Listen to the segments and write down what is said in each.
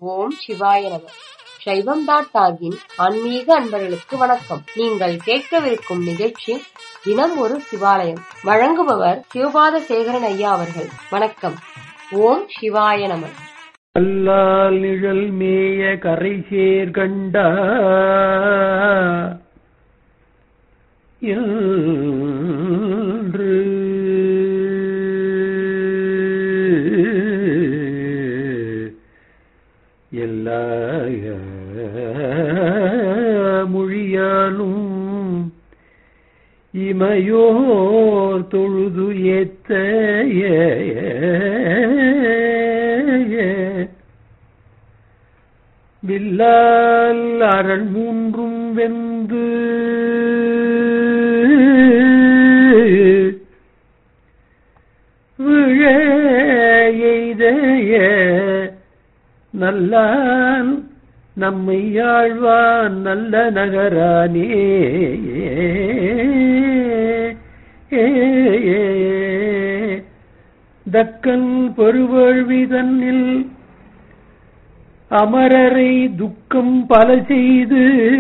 ஓம் சிவாய நம சைவம் டாட் டாகின் ஆன்மீக அன்பர்களுக்கு வணக்கம் நீங்கள் கேட்கவிருக்கும் நிகழ்ச்சி தினம் ஒரு சிவாலயம் வழங்குபவர் சிவபாத சேகரன் ஐயா அவர்கள் வணக்கம் ஓம் சிவாய நம அல்லால் நிழல் மேய கரை சேர்கண்டா என்று எல்லா மொழியாலும் இமையோர் தொழுது ஏத்த வில்லால் அரண் மூன்றும் வெந்து விழ எய்தைய நல்லான் நம்மை ஆழ்வான் நல்ல நகரானே தக்கன் பெருவேள்வி தன்னில் அமரரை துக்கம் பல செய்து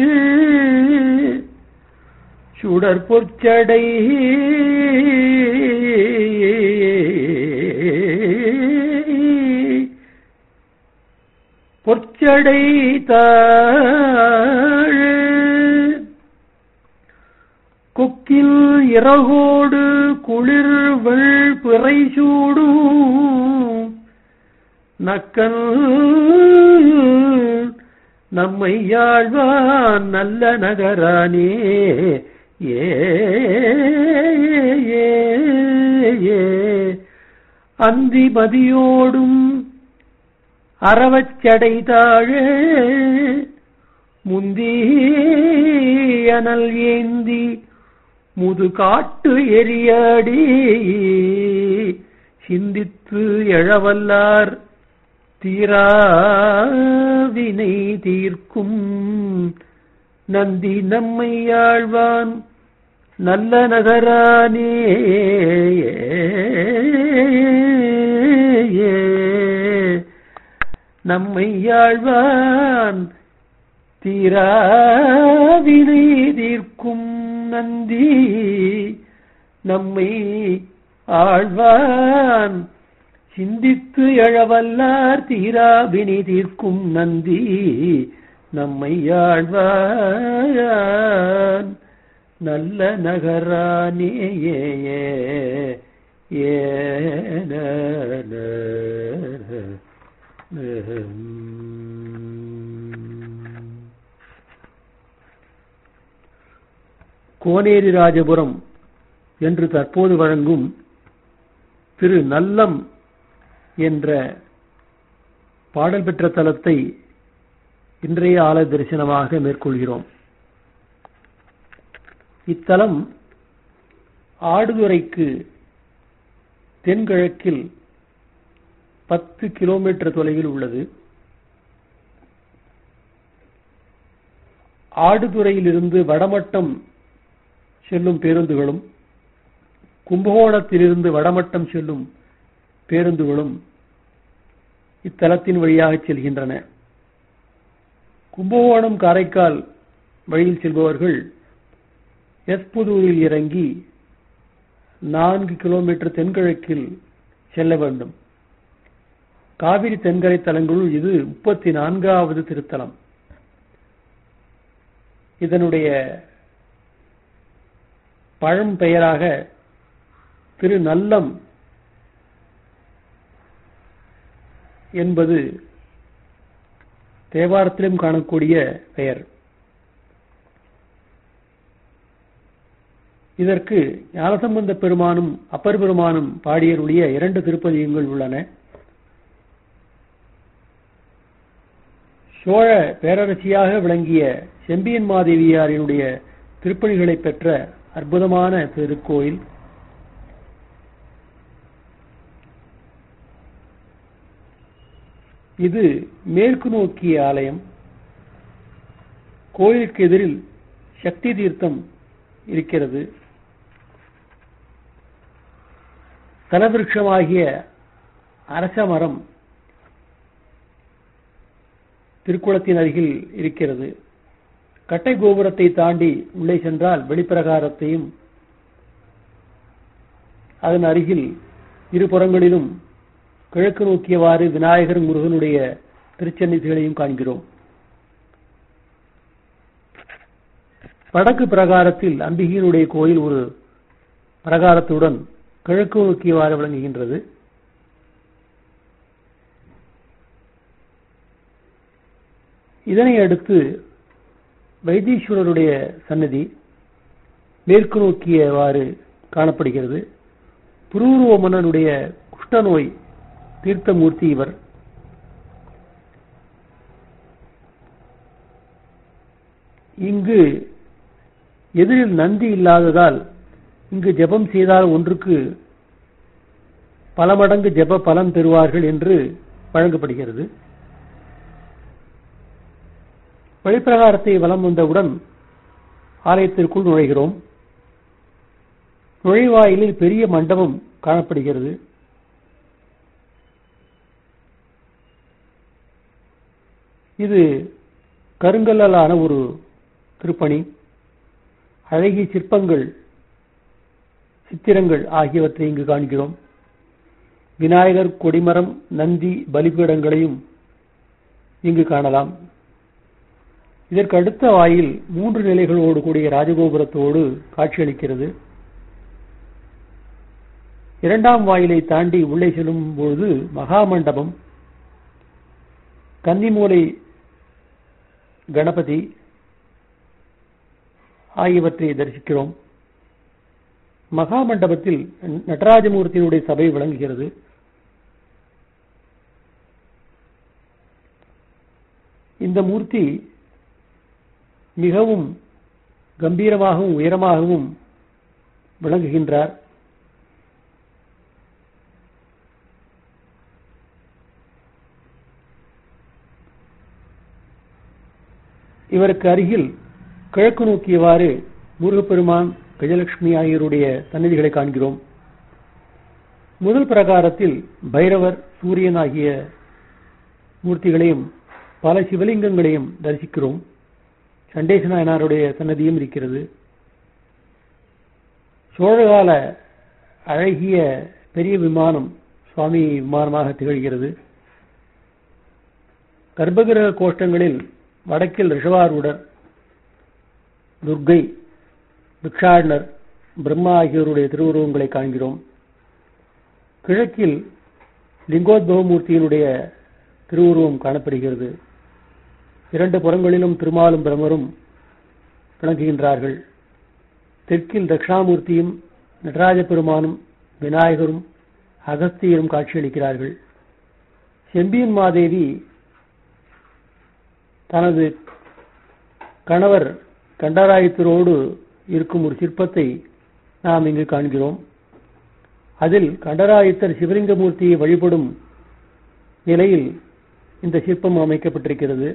சுடர் பொற்சடை பொற்சடை தாழ் கொக்கில் இறகோடு குளிர் வெள் பிறை சூடும் நக்கல் நம்மை யாழ்வான் நல்ல நகரானே ஏ ஏ, ஏ. அந்தி மதியோடும் அறவச்சடை தாழ முந்தி அனல் ஏந்தி முது காட்டு எரியாடி சிந்தித்து எழவல்லார் தீராவினை தீர்க்கும் நந்தி நம்மை ஆழ்வான் நல்ல நகரானே நம்மை ஆழ்வான் தீராவினை தீர்க்கும் நந்தி நம்மை ஆழ்வான் சிந்தித்து எழவல்லார் தீராவினை தீர்க்கும் நந்தி நம்மை ஆழ்வான் நல்ல நகரானே ஏ ஏ ந, ந, ந. கோனேரி ராஜபுரம் என்று தற்போது வழங்கும் திரு நல்லம் என்ற பாடல் பெற்ற தலத்தை இன்றைய ஆல தரிசனமாக மேற்கொள்கிறோம் இத்தலம் ஆடுதுறைக்கு தென்கிழக்கில் பத்து கிலோமீட்டர் தொலைவில் உள்ளது ஆடுதுறையிலிருந்து வடமட்டம் செல்லும் பேருந்துகளும் கும்பகோணத்திலிருந்து வடமட்டம் செல்லும் பேருந்துகளும் இத்தலத்தின் வழியாக செல்கின்றன கும்பகோணம் காரைக்கால் வழியில் செல்பவர்கள் எஸ்புதூரில் இறங்கி நான்கு கிலோமீட்டர் தென்கிழக்கில் செல்ல வேண்டும் காவிரி தென்கரை தலங்களுள் இது முப்பத்தி நான்காவது திருத்தலம் இதனுடைய பழம் பெயராக திரு நல்லம் என்பது தேவாரத்திலும் காணக்கூடிய பெயர் இதற்கு ஞானசம்பந்த பெருமானும் அப்பர் பெருமானும் பாடியருடைய இரண்டு திருப்பதிகங்கள் உள்ளன சோழ பேரரசியாக விளங்கிய செம்பியன் மாதேவியாரினுடைய திருப்பணிகளை பெற்ற அற்புதமான திருக்கோயில் இது மேற்கு நோக்கிய ஆலயம் கோயிலுக்கு எதிரில் சக்தி தீர்த்தம் இருக்கிறது தலவிருட்சமாகிய அரச மரம் திருக்குளத்தின் அருகில் இருக்கிறது கட்டை கோபுரத்தை தாண்டி உள்ளே சென்றால் வெளிப்பிரகாரத்தையும் அதன் அருகில் இருபுறங்களிலும் கிழக்கு நோக்கியவாறு விநாயகர் முருகனுடைய திருச்சன்னிதிகளையும் காண்கிறோம் வடக்கு பிரகாரத்தில் அம்பிகையினுடைய கோயில் ஒரு பிரகாரத்துடன் கிழக்கு நோக்கியவாறு விளங்குகின்றது இதனை அடுத்து வைத்தீஸ்வரருடைய சன்னதி மேற்கு நோக்கியவாறு காணப்படுகிறது புரூருவ மன்னனுடைய குஷ்டநோய் தீர்த்தமூர்த்தி இவர் இங்கு எதிரில் நந்தி இல்லாததால் இங்கு ஜெபம் செய்தால் ஒன்றுக்கு பல மடங்கு ஜெப பலன் பெறுவார்கள் என்று வழங்கப்படுகிறது வழிப்பிரகாரத்தை வலம் வந்தவுடன் ஆலயத்திற்குள் நுழைகிறோம் நுழைவாயிலில் பெரிய மண்டபம் காணப்படுகிறது இது கருங்கல்லாலான ஒரு திருப்பணி அழகிய சிற்பங்கள் சித்திரங்கள் ஆகியவற்றை இங்கு காண்கிறோம் விநாயகர் கொடிமரம் நந்தி பலிபீடங்களையும் இங்கு காணலாம் இதற்கு அடுத்த வாயில் மூன்று நிலைகளோடு கூடிய ராஜகோபுரத்தோடு காட்சியளிக்கிறது இரண்டாம் வாயிலை தாண்டி உள்ளே செல்லும் பொழுது மகாமண்டபம் கன்னிமூலை கணபதி ஆகியவற்றை தரிசிக்கிறோம் மகாமண்டபத்தில் நடராஜமூர்த்தியினுடைய சபை விளங்குகிறது இந்த மூர்த்தி மிகவும் கம்பீரமாகவும் உயரமாகவும் விளங்குகின்றார் இவருக்கு அருகில் கிழக்கு நோக்கியவாறு முருகப்பெருமான் கஜலட்சுமி ஆகியோருடைய சன்னதிகளை காண்கிறோம் முதல் பிரகாரத்தில் பைரவர் சூரியன் ஆகிய மூர்த்திகளையும் பல சிவலிங்கங்களையும் தரிசிக்கிறோம் சண்டேச நாயனாருடைய சன்னதியும் இருக்கிறது சோழகால அழகிய பெரிய விமானம் சுவாமி விமானமாக திகழ்கிறது கர்ப்பகிரக கோஷ்டங்களில் வடக்கில் ரிஷவாரூடர் துர்கை பிக்ஷாடனர் பிரம்மா ஆகியோருடைய திருவுருவங்களை காண்கிறோம் கிழக்கில் லிங்கோத்பவமூர்த்தியினுடைய திருவுருவம் காணப்படுகிறது இரண்டு புறங்களிலும் திருமாலும் பிரமரும் விளங்குகின்றார்கள் தெற்கில் தட்சிணாமூர்த்தியும் நடராஜ பெருமானும் விநாயகரும் அகஸ்தியரும் காட்சியளிக்கிறார்கள் செம்பியன் மாதேவி தனது கணவர் கண்டராயத்தரோடு இருக்கும் ஒரு சிற்பத்தை நாம் இங்கு காண்கிறோம் அதில் கண்டராயத்தர் சிவலிங்கமூர்த்தியை வழிபடும் நிலையில் இந்த சிற்பம் அமைக்கப்பட்டிருக்கிறது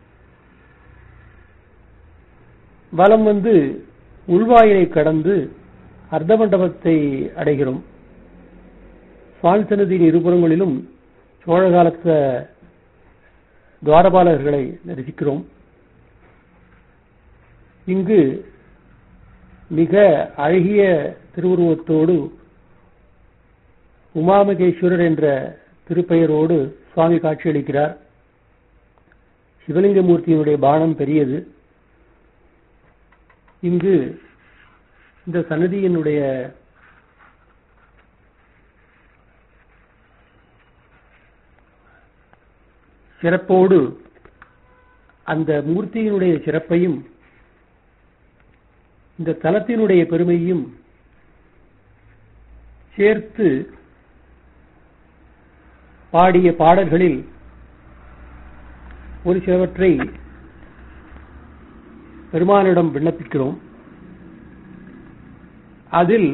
வலம் வந்து உள்வாயிலை கடந்து அர்த்த மண்டபத்தை அடைகிறோம் சுவாமி சன்னதியின் இருபுறங்களிலும் சோழ காலத்த துவாரபாலகர்களை தரிசிக்கிறோம் இங்கு மிக அழகிய திருவுருவத்தோடு உமாமகேஸ்வரர் என்ற திருப்பெயரோடு சுவாமி காட்சியளிக்கிறார் சிவலிங்கமூர்த்தியினுடைய பானம் பெரியது இங்கு இந்த சன்னதியினுடைய சிறப்போடு அந்த மூர்த்தியினுடைய சிறப்பையும் இந்த தலத்தினுடைய பெருமையும் சேர்த்து பாடிய பாடல்களில் ஒரு சிலவற்றை பெருமானிடம் விண்ணப்பிக்கிறோம் அதில்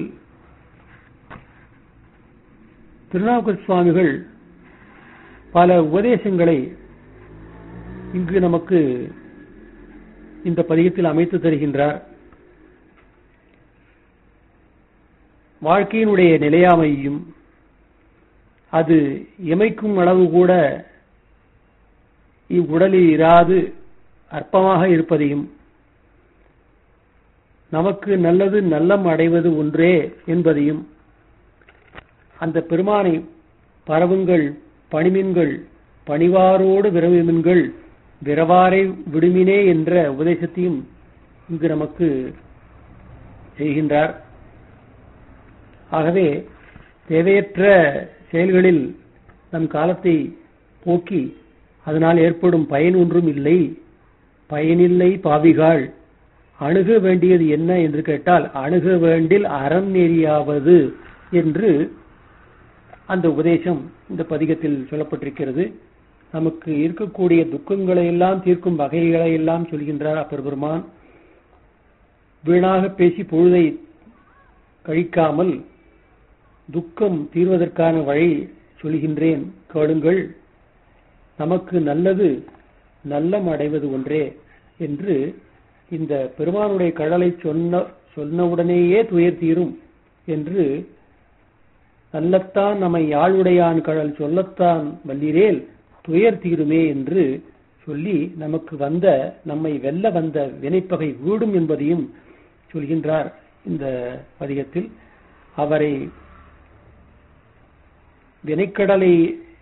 திருநாவுக்கர் சுவாமிகள் பல உபதேசங்களை இங்கு நமக்கு இந்த பதிகத்தில் அமைத்து தருகின்றார் வாழ்க்கையினுடைய நிலையாமையும் அது இமைக்கும் அளவு கூட இவ்வுடலில் இராது அற்பமாக இருப்பதையும் நமக்கு நல்லது நல்லம் அடைவது ஒன்றே என்பதையும் அந்த பெருமானை பரவுங்கள் பணிமின்கள் பணிவாரோடு விரவுமின்கள் விரவாரை விடுமினே என்ற உபதேசத்தையும் இங்கு நமக்கு செய்கின்றார் ஆகவே தேவையற்ற செயல்களில் நம் காலத்தை போக்கி அதனால் ஏற்படும் பயன் ஒன்றும் இல்லை பயனில்லை பாவிகாள் அணுக வேண்டியது என்ன என்று கேட்டால் அணுக வேண்டில் அறம் நெறியாவது என்று அந்த உபதேசம் இந்த பதிகத்தில் சொல்லப்பட்டிருக்கிறது நமக்கு இருக்கக்கூடிய துக்கங்களை எல்லாம் தீர்க்கும் வகைகளை எல்லாம் சொல்கின்றார் அப்பர் பெருமான் வீணாக பேசி பொழுதை கழிக்காமல் துக்கம் தீர்வதற்கான வழி சொல்கின்றேன் கேளுங்கள் நமக்கு நல்லது நல்லம் அடைவது ஒன்றே என்று இந்த பெருமானுடைய கடலை சொன்ன சொன்னவுடனேயே துயர் தீரும் என்று நல்லத்தான் நம்மை யாழுடையான் கடல் சொல்லத்தான் வல்லிரேல் துயர் தீருமே என்று சொல்லி நமக்கு வந்த நம்மை வெல்ல வந்த வினைப்பகை வீடும் என்பதையும் சொல்கின்றார் இந்த பதிகத்தில் அவரை வினைக்கடலை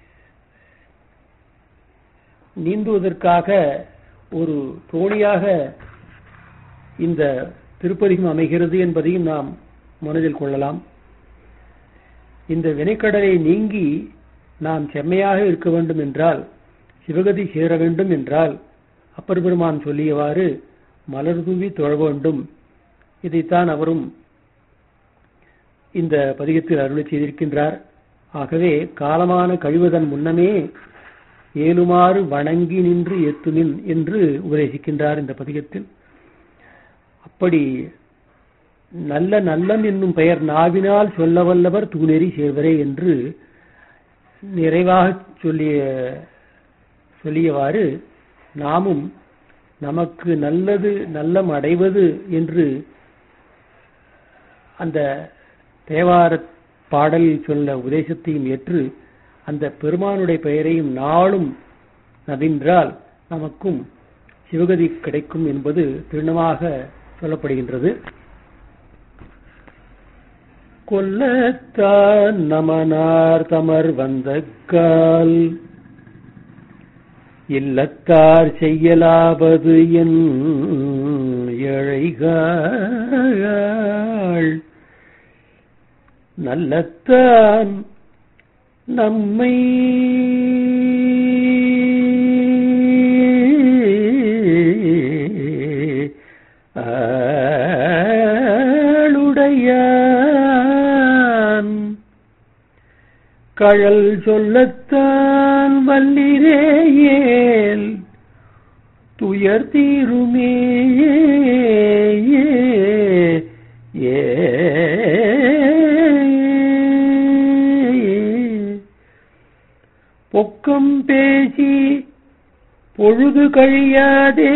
நீந்துவதற்காக ஒரு தோணியாக இந்த திருப்பதிகம் அமைகிறது என்பதையும் நாம் மனதில் கொள்ளலாம் இந்த வினைக்கடலை நீங்கி நாம் செம்மையாக இருக்க வேண்டும் என்றால் சிவகதி சேர வேண்டும் என்றால் அப்பர் பெருமான் சொல்லியவாறு மலர் தூவி தொழ வேண்டும் இதைத்தான் அவரும் இந்த பதிகத்தில் அருளை செய்திருக்கின்றார் ஆகவே காலமான கழிவதன் முன்னமே ஏலுமாறு வணங்கி நின்று ஏத்துமின் என்று உபதேசிக்கின்றார் இந்த பதிகத்தில் அப்படி நல்ல நல்லன் என்னும் பெயர் நாவினால் சொல்ல வல்லவர் தூணெறி சேர்வரே என்று நிறைவாக சொல்லிய சொல்லியவாறு நாமும் நமக்கு நல்லது நல்லம் அடைவது என்று அந்த தேவார பாடலில் சொல்ல உபதேசத்தையும் ஏற்று அந்த பெருமானுடைய பெயரையும் நாளும் நவின்றால் நமக்கும் சிவகதி கிடைக்கும் என்பது திருணமாக சொல்லப்படுகின்றது கொல்லத்தான் நமனார் தமர் வந்த கால் இல்லத்தார் செய்யலாவது என் ஏழைகள் நல்லத்தான் நம்மை ஆளுடையான் கழல் சொல்லத்தான் வல்லிரேயேல் துயர் தீருமே ஏ பொக்கம் பேசி பொழுது கழியாதே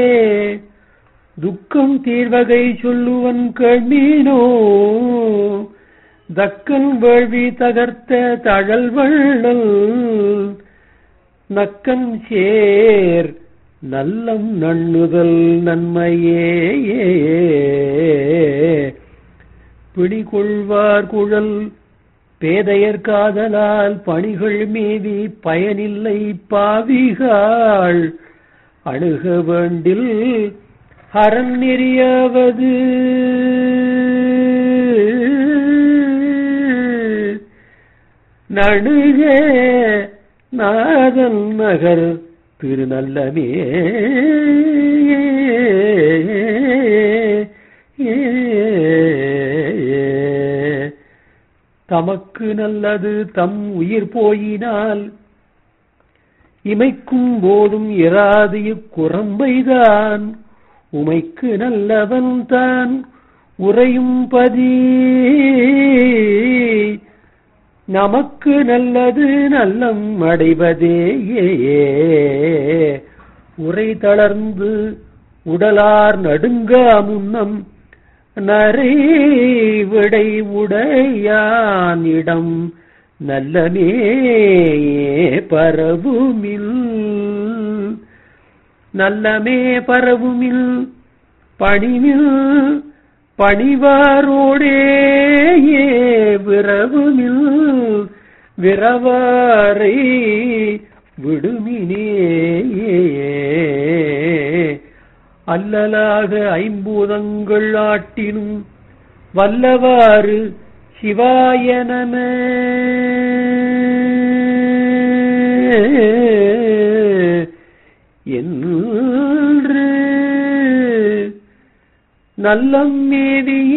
துக்கம் தீர்வகை சொல்லுவன் கண்ணீனோ தக்கன் வேள்வி தகர்த்த தழல் வள்ளல் நக்கன் சேர் நல்லம் நண்ணுதல் நன்மையே பிடிகொள்வார் குழல் பேதையர் காதலால் பணிகள் மீதி பயனில்லை பாவிகாள் அணுக வேண்டில் அரண் நெறியாவது நடுக நாதன் நகர் திருநல்லமே தமக்கு நல்லது தம் உயிர் போயினால் இமைக்கும் போதும் இராது இக்குரம்பைதான் உமைக்கு நல்லவன் தான் உறையும் பதி நமக்கு நல்லது நல்லம் அடைவதே உரை தளர்ந்து உடலார் நடுங்கா முன்னம் நரை விடை உடையானிடம் நல்லமே பரவுமில் நல்லமே பரவுமில் பணிமில் பணிவாரோடே விரவுமில் விரவாரை விடுமினே அல்லலாக ஐம்பூதங்கள் ஆட்டினும் வல்லவாறு சிவாய நம என்று நல்லம் மேவிய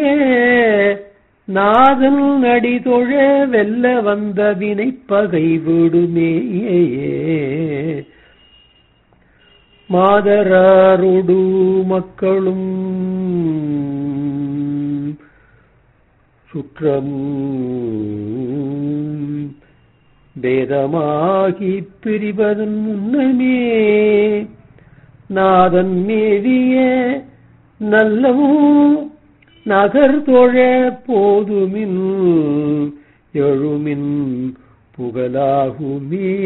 நாதல் நடிதொழ வெல்ல வந்த வினை பகை விடுமே மாதராரோடு மக்களும் சுற்றமும் பேதமாகி பிரிவதன் முன்னமே நாதன் மேவிய நல்லவும் நகர் தொழ போதுமின் எழுமின் புகழாகுமே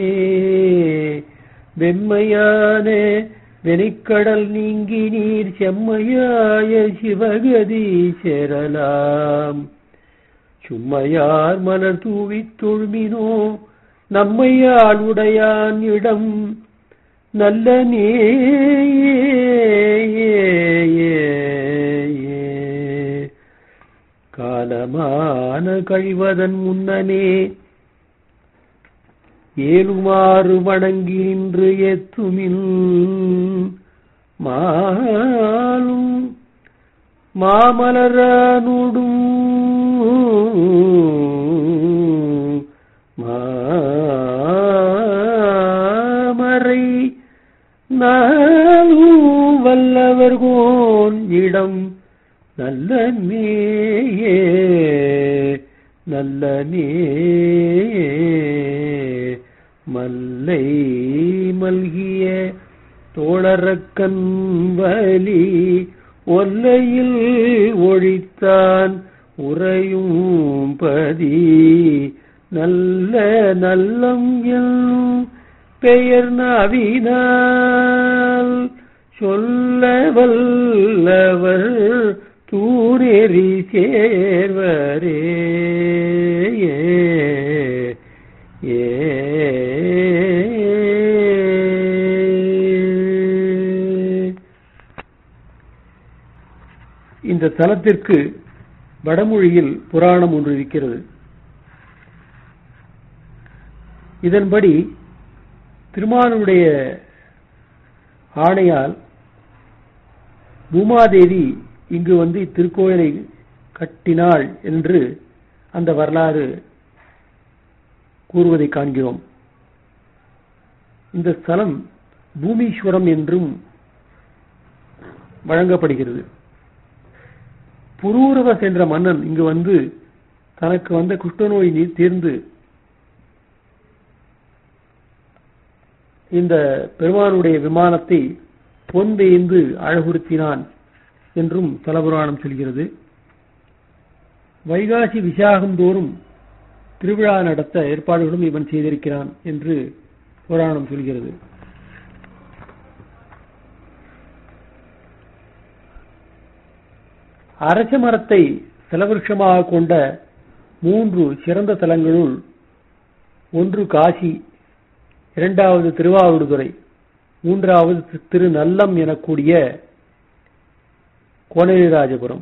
வெம்மையான வெனிக்கடல் நீங்கி நீர் செம்மையாய சிவகதி சேரலாம் சும்மையார் மலர் தூவித் தொழுமினோ நம்மையாள் உடையான் இடம் நல்ல நே காலமான கழிவதன் முன்னமே ஏழுமாறு வணங்கி நின்று எத்துமில் மாலும் மாமலரானுடும் மாமரை நாளும் வல்லவர்கோன் இடம் நல்ல நேயே நல்ல நே மல்லை மல்கிய தோழரக்கன் வலி ஒல்லையில் ஒழித்தான் உறையும் பதி நல்ல நல்லம் என்னும் பெயர் நவினால் சொல்ல வல்லவர் தூரெறி சேர்வரே ஏ இந்த தலத்திற்கு வடமொழியில் புராணம் ஒன்று இருக்கிறது இதன்படி திருமாலுடைய ஆணையால் பூமாதேவி இங்கு வந்து இத்திருக்கோயிலை கட்டினாள் என்று அந்த வரலாறு கூறுவதை காண்கிறோம் இந்த ஸ்தலம் பூமீஸ்வரம் என்றும் வழங்கப்படுகிறது புரூரவஸ் என்ற மன்னன் இங்கு வந்து தனக்கு வந்த குஷ்டநோய் நீ தீர்ந்து இந்த பெருமானுடைய விமானத்தை பொன் வேய்ந்து அழகுறுத்தினான் என்றும் தலபுராணம் சொல்கிறது வைகாசி விசாகம் தோறும் திருவிழா நடத்த ஏற்பாடுகளும் இவன் செய்திருக்கிறான் என்று புராணம் சொல்கிறது அரச மரத்தை செலவிருஷமாக கொண்ட மூன்று சிறந்த தலங்களுள் ஒன்று காசி இரண்டாவது திருவாவடுதுறை மூன்றாவது திரு நல்லம் எனக்கூடிய கோனேரிராஜபுரம்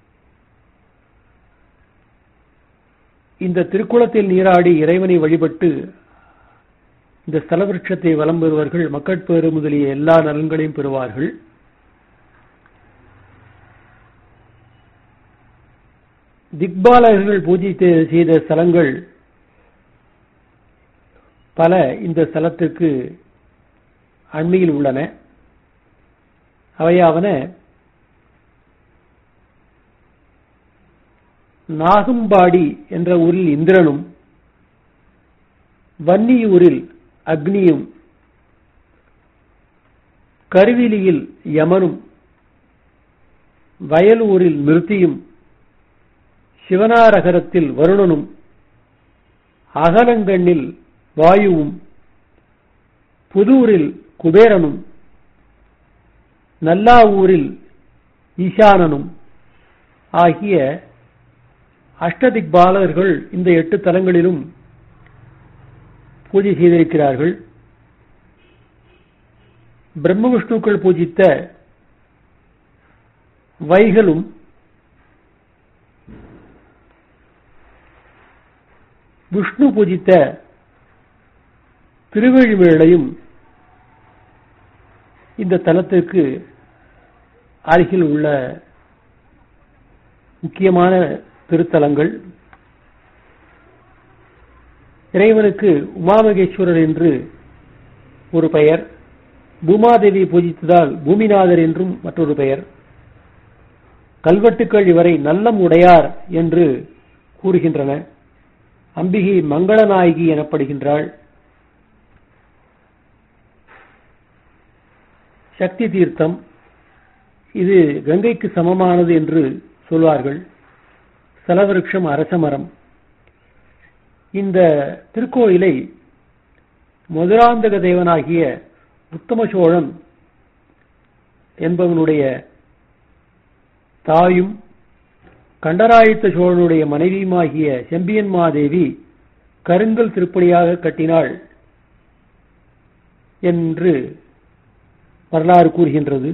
இந்த திருக்குளத்தில் நீராடி இறைவனை வழிபட்டு இந்த ஸ்தலவிருட்சத்தை வலம் பெறுவர்கள் மக்கட்பேறு முதலிய எல்லா நலன்களையும் பெறுவார்கள் திக்பாலகர்கள் பூஜை செய்த ஸ்தலங்கள் பல இந்த ஸ்தலத்திற்கு அண்மையில் உள்ளன அவையாவன நாகம்பாடி என்ற ஊரில் இந்திரனும் வன்னியூரில் அக்னியும் கருவிலியில் யமனும் வயலூரில் மிருத்தியும் சிவனாரகரத்தில் வருணனும் அகலங்கண்ணில் வாயுவும் புதூரில் குபேரனும் நல்லாவூரில் ஈசானனும் ஆகிய அஷ்டதிக்பாலர்கள் இந்த எட்டு தலங்களிலும் பூஜை செய்திருக்கிறார்கள் பிரம்ம விஷ்ணுக்கள் பூஜித்த வைகளும் விஷ்ணு பூஜித்த திருவழிமேளையும் இந்த தலத்திற்கு அருகில் உள்ள முக்கியமான திருத்தலங்கள் இறைவனுக்கு உமாமகேஸ்வரர் என்று ஒரு பெயர் பூமாதேவி பூஜித்ததால் பூமிநாதர் என்றும் மற்றொரு பெயர் கல்வெட்டுக்கள் இவரை நல்லம் உடையார் என்று கூறுகின்றன அம்பிகை மங்களநாயகி எனப்படுகின்றாள் சக்தி தீர்த்தம் இது கங்கைக்கு சமமானது என்று சொல்வார்கள் சலவிருஷம் அரசமரம் இந்த திருக்கோயிலை மதுராந்தக தேவனாகிய உத்தம சோழன் என்பவனுடைய தாயும் கண்டராயத்த சோழனுடைய மனைவியுமாகிய செம்பியன் மாதேவி கருங்கல் திருப்பணியாக கட்டினாள் என்று வரலாறு கூறுகின்றது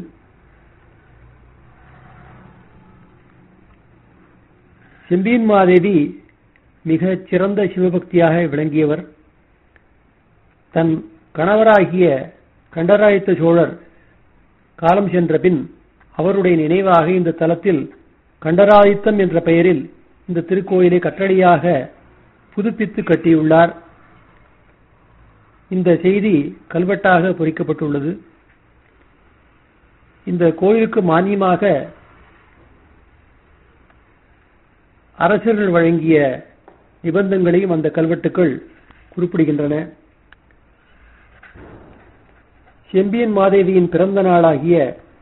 செம்பியன் மாதேவி மிகச் சிறந்த சிவபக்தியாக விளங்கியவர் தன் கணவராகிய கண்டராயத்த சோழர் காலம் சென்ற பின் அவருடைய நினைவாக இந்த தலத்தில் கண்டராதித்தம் என்ற பெயரில் இந்த திருக்கோயிலை கட்டளையாக புதுப்பித்து கட்டியுள்ளார் இந்த செய்தி கல்வெட்டாக பொறிக்கப்பட்டுள்ளது இந்த கோயிலுக்கு மானியமாக அரசர்கள் வழங்கிய நிபந்தங்களையும் அந்த கல்வெட்டுக்கள் குறிப்பிடுகின்றன செம்பியன் மாதேவியின் பிறந்த நாளாகிய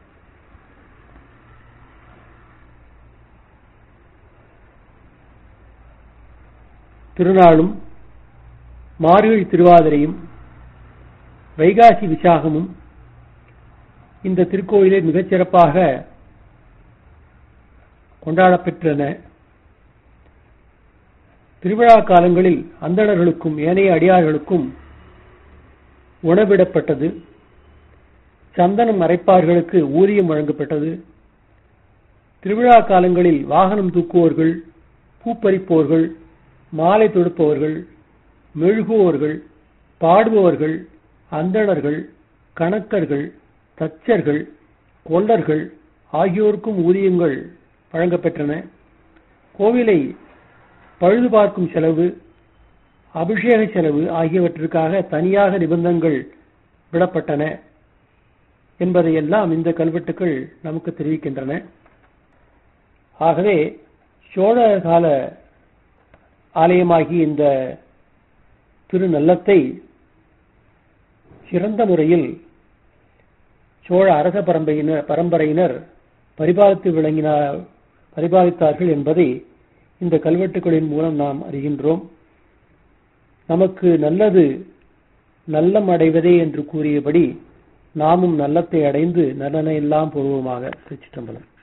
திருநாளும் மார்கழி திருவாதிரையும் வைகாசி விசாகமும் இந்த திருக்கோயிலில் மிகச் சிறப்பாக கொண்டாடப்பெற்றன திருவிழா காலங்களில் அந்தணர்களுக்கும் ஏனைய அடியார்களுக்கும் உணவிடப்பட்டது சந்தனம் அரைப்பார்களுக்கு ஊதியம் வழங்கப்பட்டது திருவிழா காலங்களில் வாகனம் தூக்குவோர்கள் பூப்பறிப்போர்கள் மாலை தொடுப்பவர்கள் மெழுகுவோர்கள் பாடுபவர்கள் அந்தணர்கள் கணக்கர்கள் தச்சர்கள் கொல்லர்கள் ஆகியோருக்கும் ஊதியங்கள் வழங்கப்பெற்றன கோவிலை பழுது பார்க்கும் செலவு அபிஷேக செலவு ஆகியவற்றிற்காக தனியாக நிபந்தங்கள் விடப்பட்டன என்பதையெல்லாம் இந்த கல்வெட்டுக்கள் நமக்கு தெரிவிக்கின்றன ஆகவே சோழ கால ஆலயமாகி இந்த திருநல்லத்தை சிறந்த முறையில் சோழ அரச பரம்பரையினர் பரம்பரையினர் பரிபாலித்து விளங்கினார் பரிபாலித்தார்கள் என்பதை இந்த கல்வெட்டுகளின் மூலம் நாம் அறிகின்றோம் நமக்கு நல்லது நல்லம் அடைவதே என்று கூறியபடி நாமும் நல்லத்தை அடைந்து நலனை எல்லாம் பொருவமாக திருச்சிட்டம்பலம்